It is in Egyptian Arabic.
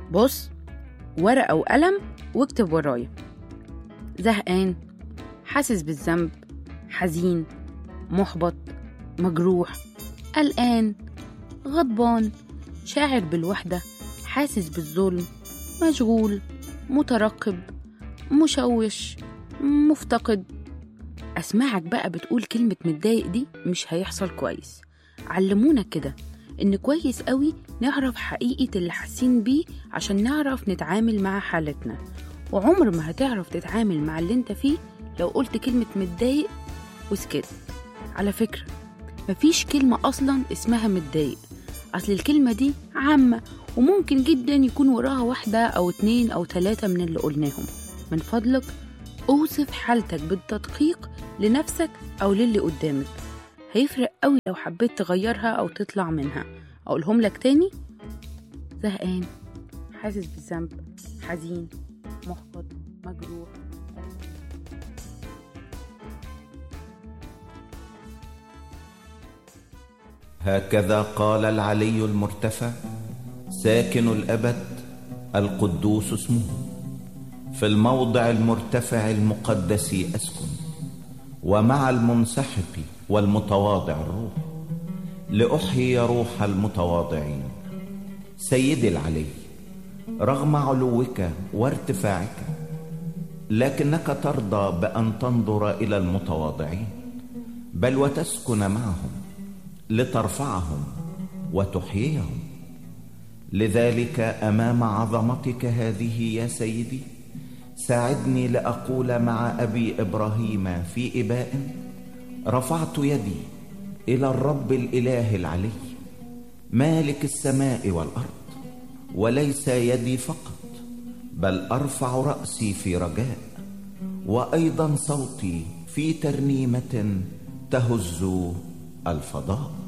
بص ورقة وقلم واكتب ورايا زهقان حاسس بالذنب حزين محبط مجروح قلقان غضبان شاعر بالوحدة حاسس بالظلم مشغول مترقب مشوش مفتقد أسمعك بقى بتقول كلمة متضايق دي مش هيحصل كويس علمونا كده إن كويس قوي نعرف حقيقة اللي حاسين بيه عشان نعرف نتعامل مع حالتنا وعمر ما هتعرف تتعامل مع اللي انت فيه لو قلت كلمة متضايق وسكت على فكرة مفيش كلمة أصلا اسمها متضايق أصل الكلمة دي عامة وممكن جدا يكون وراها واحدة أو اتنين أو تلاتة من اللي قلناهم من فضلك أوصف حالتك بالتدقيق لنفسك أو للي قدامك هيفرق قوي لو حبيت تغيرها أو تطلع منها أقولهم لك تاني زهقان حاسس بالذنب حزين محبط مجروح هكذا قال العلي المرتفع ساكن الأبد القدوس اسمه في الموضع المرتفع المقدس أسكن ومع المنسحق والمتواضع الروح لأحيي روح المتواضعين سيدي العلي رغم علوك وارتفاعك لكنك ترضى بأن تنظر إلى المتواضعين بل وتسكن معهم لترفعهم وتحييهم لذلك امام عظمتك هذه يا سيدي ساعدني لاقول مع ابي ابراهيم في اباء رفعت يدي الى الرب الاله العلي مالك السماء والارض وليس يدي فقط بل ارفع راسي في رجاء وايضا صوتي في ترنيمه تهز الفضاء